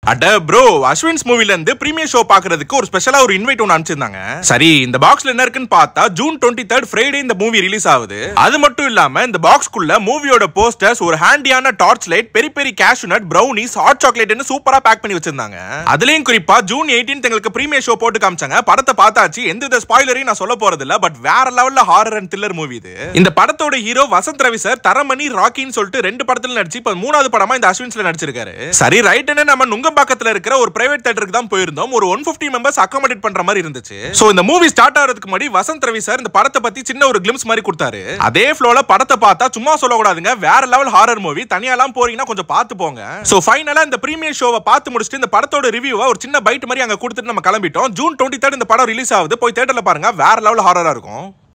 அட ப்ரோ அஸ்வின்ஸ் மூவில இருந்து பிரீமியர் ஷோ பாக்குறதுக்கு ஒரு ஸ்பெஷலா ஒரு இன்வைட் ஒன்று அனுப்பிச்சிருந்தாங்க சரி இந்த பாக்ஸ்ல என்ன இருக்குன்னு பார்த்தா ஜூன் டுவெண்ட்டி தேர்ட் ஃப்ரைடே இந்த மூவி ரிலீஸ் ஆகுது அது மட்டும் இல்லாம இந்த பாக்ஸ்க்குள்ள மூவியோட போஸ்டர்ஸ் ஒரு ஹேண்டியான torch light berry berry cashew nut brownies hot சாக்லேட்னு சூப்பரா பேக் பண்ணி வச்சிருந்தாங்க அதுலயும் குறிப்பா ஜூன் 18 எங்களுக்கு பிரீமியர் ஷோ போட்டு காமிச்சாங்க படத்தை பார்த்தாச்சு எந்த வித ஸ்பாய்லரையும் நான் சொல்ல போறது இல்ல பட் வேற லெவல்ல ஹாரர் அண்ட் த்ரில்லர் மூவி இது இந்த படத்தோட ஹீரோ வசந்த் ரவி சார் தரமணி ராக்கின்னு சொல்லிட்டு ரெண்டு படத்துல நடிச்சு இப்ப மூணாவது படமா இந்த அஸ்வின்ஸ்ல நடிச்சிருக்காரு சரி ரைட்னு நம்ம நுங்கம்பாக்கத்துல இருக்கிற ஒரு பிரைவேட் தேட்டருக்கு தான் போயிருந்தோம் ஒரு ஒன் பிப்டி மெம்பர்ஸ் அகாமடேட் பண்ற மாதிரி இருந்துச்சு சோ இந்த மூவி ஸ்டார்ட் ஆகிறதுக்கு முன்னாடி வசந்த் ரவி சார் இந்த படத்தை பத்தி சின்ன ஒரு கிளிம்ஸ் மாதிரி கொடுத்தாரு அதே ஃப்ளோல படத்தை பார்த்தா சும்மா சொல்லக்கூடாதுங்க வேற லெவல் ஹாரர் மூவி தனியாலாம் போறீங்கன்னா கொஞ்சம் பார்த்து போங்க சோ ஃபைனலா இந்த பிரீமியர் ஷோவை பார்த்து முடிச்சுட்டு இந்த படத்தோட ரிவ்யூவை ஒரு சின்ன பைட் மாதிரி அங்க கொடுத்துட்டு நம்ம கிளம்பிட்டோம் ஜூன் டுவெண்ட்டி தேர்ட் இந்த படம் ரிலீஸ் ஆகுது போய் தேட்டர்ல பாருங்க வேற லெவல் ஹாரரா இருக்கும்